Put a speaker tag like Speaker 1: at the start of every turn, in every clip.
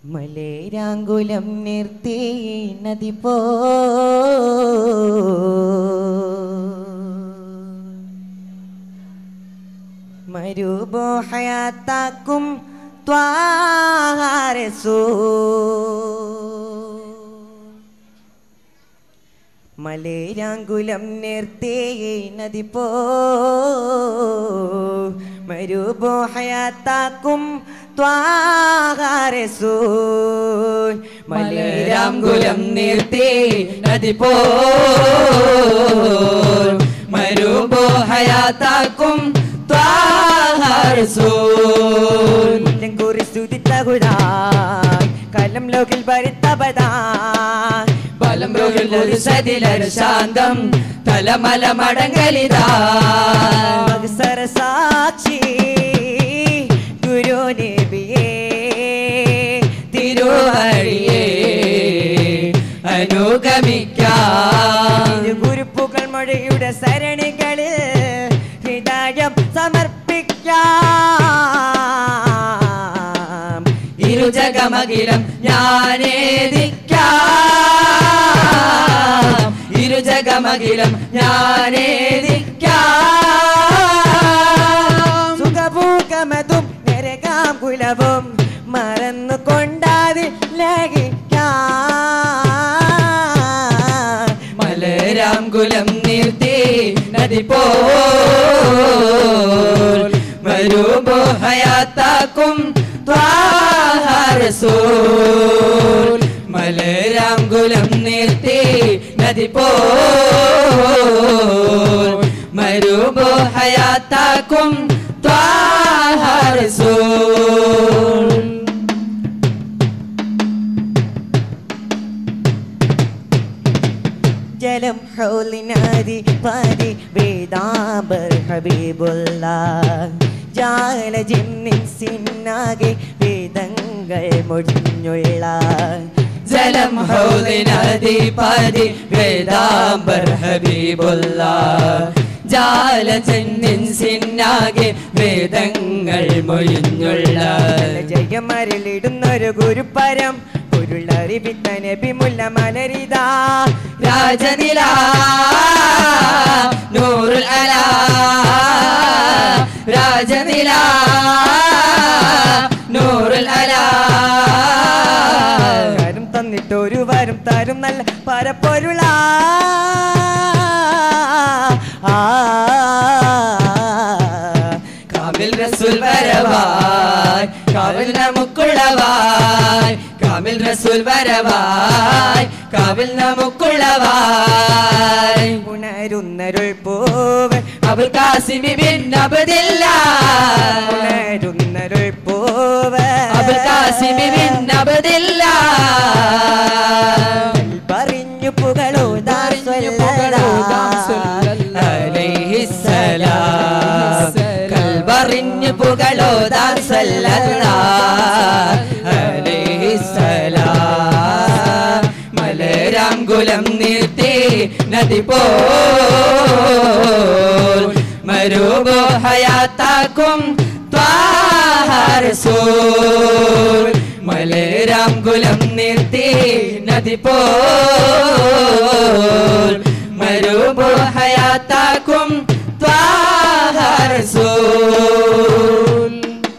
Speaker 1: മലേരാങ്കുലം നിർത്തി നദി പോ മരുബോഹയാത്താക്കും ത്വാരസൂ മലേരാങ്കുലം നിർത്തി നദി പോ മരുബോഹയാത്താക്കും ത്വാരസൂ
Speaker 2: മലരാങ്കുലം നിർത്തി നദി പോ മരുബോ ഹയാത്താക്കും ത്വാഹർസൂൽ
Speaker 1: കുറി സ്തുതിത്തകുതായി കലം ലോകിൽ ഭരിത്തപതായി
Speaker 2: ബലം രോഗിൽ ഒരു സതിലർ ശാന്തം തലമല മടങ്ങലിതാ
Speaker 1: സരസാക്ഷി ഗുരു നബിയേ
Speaker 2: തിരുവഴിയേ അനുഗമിക്കാം
Speaker 1: തിരു ഗുരുപ്പുകൾ മൊഴിയുടെ സരണികളിൽ ഹൃദയം സമർപ്പിക്കാം
Speaker 2: ഇരുജഗമകിലം ഞാനേദിക്കാം ഇരുജഗമകിലം ഞാനേദിക്കാം
Speaker 1: സുഖഭൂകമതും നരകാം കുലവും മറന്നു കൊണ്ടാതിൽ ലഹിക്കാം
Speaker 2: മലരാം കുലം നിർത്തി നദി പോൽ മരുബോ ഹയാത്താക്കും ത്വാഹർസൂൽ മലരാം കുലം നിർത്തി നദി പോൽ മരുബോ ഹയാത്താക്കും ത്വാഹർസൂൽ
Speaker 1: ജലം ഹൗലിനാദി പതി വേദാബർ ഹബീബുള്ള ജാല ജിന്നിൻ സിന്നാകെ വേദങ്ങൾ മൊഴിഞ്ഞുള്ള
Speaker 2: ജലം ഹൗദിനദീപതി വേദാംബർ ഹബീബുള്ള ജാല ചെന്നിൻ സിന്നാകെ വേദങ്ങൾ മൊഴിഞ്ഞുള്ള
Speaker 1: ജയമരിലിടുന്നൊരു ഗുരുപരം പൊരുളറിവിത്ത നബിമുല്ല മലരിതാ
Speaker 2: രാജനില നൂറുൽ അല രാജനില നൂറുൽ അല
Speaker 1: വരും തന്നിട്ട് ഒരു വരും തരും നല്ല പരപ്പൊരുള
Speaker 2: കാമിൽ റസൂൽ വരവായ് കാവിൽ നമുക്കുള്ളവായ് കാമിൽ റസൂൽ വരവായ് കാവിൽ നമുക്കുള്ളവായ്
Speaker 1: ഉണരുന്നരുൾ പോവ്
Speaker 2: അബുൽ കാസിമി ബിൻ അബ്ദില്ല
Speaker 1: ഉണരുന്നരുൾ പോവ്
Speaker 2: അബുൽ കാസിമി ബിൻ അബ്ദില്ല
Speaker 1: പറഞ്ഞു പുകളോ
Speaker 2: അലൈഹിസ്സലാം കൽബറിഞ്ഞു പുകളോതാൻ അലൈഹിസ്സലാം മലരാങ്കുലം നിർത്തി നദി പോൽ മരുബോ ഹയാത്താക്കും ത്വാഹർസൂൽ മലരാങ്കുലം നിർത്തി നദി പോൽ മരുബോ ഹയാത്താക്കും ത്വാഹർസൂൽ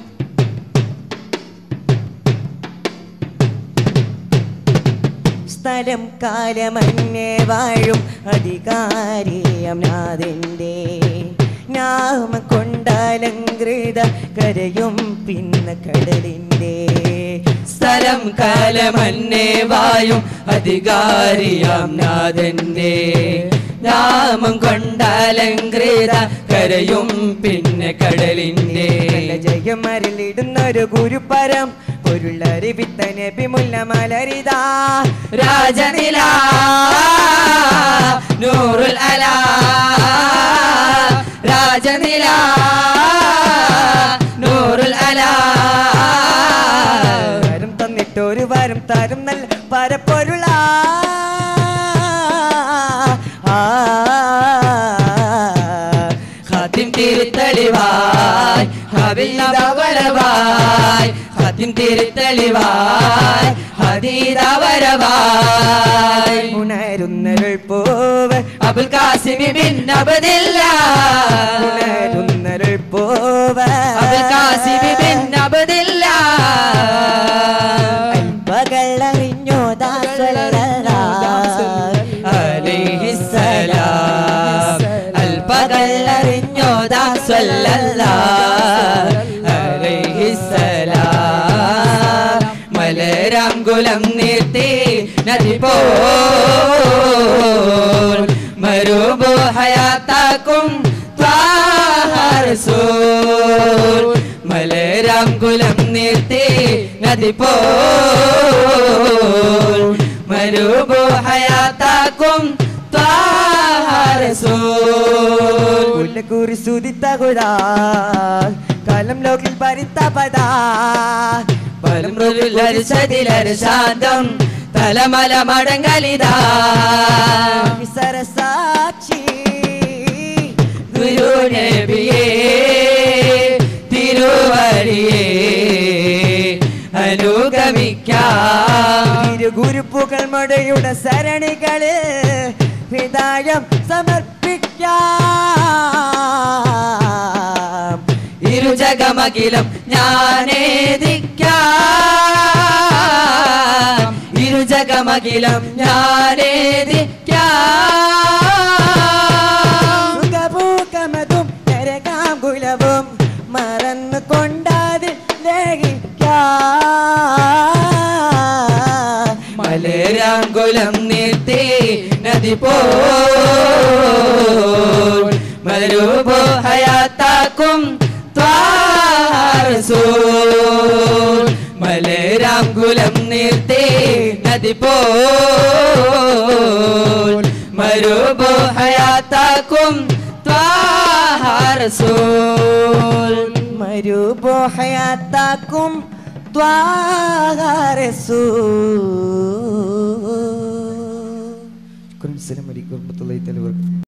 Speaker 1: സ്ഥലം കാലമന്യേ വാഴും അധികാരിയം നാഥന്റെ നാമ കൊണ്ടാലങ്കൃത കരയും പിന്നെ കടലിന്റെ
Speaker 2: സ്ഥലം കാലമന്നേ വായും അധികാരിയാം നാഥന്റെ നാമം കൊണ്ടാലങ്കൃത കരയും പിന്നെ കടലിന്റെ
Speaker 1: ജയമരിലിടുന്നൊരു ഗുരുപരം പൊരുളറിവിത്ത നബിമുല്ല മലരിതാ
Speaker 2: രാജനില നൂറുൽ അല രാജനില നൂറുൽ അല
Speaker 1: വരും തന്നിട്ട് ഒരു വരും തരും നല്ല പരപ്പൊരുള
Speaker 2: ഖാത്തിം തിരുത്തളിവായ് ഹബിൽ നവവരവായ് ഹാത്തിം തിരുത്തളിവായ് ഹദീദവരവായ്
Speaker 1: ഉണരുന്നരുൾ പോവ്
Speaker 2: അബുൽ കാസിമി ബിൻ അബ്ദില്ല
Speaker 1: ഉണരുന്നരുൾ പോവ്
Speaker 2: അബുൽ കാസിമി ബിൻ അബ്ദില്ല
Speaker 1: പകളറിഞ്ഞോ
Speaker 2: അലൈഹിസ്സലാം അൽപകല്ലറിഞ്ഞോദാ സ്വല്ലല്ലാഹ് അലൈഹിസ്സലാം മലരാങ്കുലം നിർത്തി നദി പോൽ മരുഭൂ ഹയാത്താക്കും ത്വാഹ റസൂൽ മലരാങ്കുലം നിർത്തി നദി പോൽ മരുഭൂ ഹയാത്താക്കും ത്വാഹ റസൂൽ
Speaker 1: കുറി സുതിത്തകുതാ കാലം ലോകിൽ പരിത്തപതാ
Speaker 2: പലം ശാന്തം തലമല മടങ്ങലിതാ
Speaker 1: സരസാക്ഷി
Speaker 2: ഗുരു നബിയേ തിരുവരിയേ അനുഗമിക്കാം
Speaker 1: ഇരു ഗുരുപ്പുകൾ മഴയുടെ സരണികള് ഹൃദയം സമർപ്പിക്കാം
Speaker 2: ഇരുജഗമകിലം ഞാനേദിക്കാം ഇരുജഗമകിലം ഞാനേദിക്കാം
Speaker 1: സുഖഭൂകമതും നരകാകുലവും മറന്നു കൊണ്ടാതിൽ ലഹിക്കാം
Speaker 2: മലരാങ്കുലം നിർത്തി നദി പോൽ മരുഭോ ഹയാത്താക്കും ത്വാഹ റസൂൽ മലരാങ്കുലം നിർത്തി നദി പോൽ മരുഭോ ഹയാത്താക്കും ത്വാഹ റസൂൽ
Speaker 1: മരുബോഹയാത്താക്കും ദ്വാരസൂ ശുക്രൻ അസ്സലാമു അലൈക്കും വറഹ്മത്തുള്ളാഹി തആല വബറകാതുഹു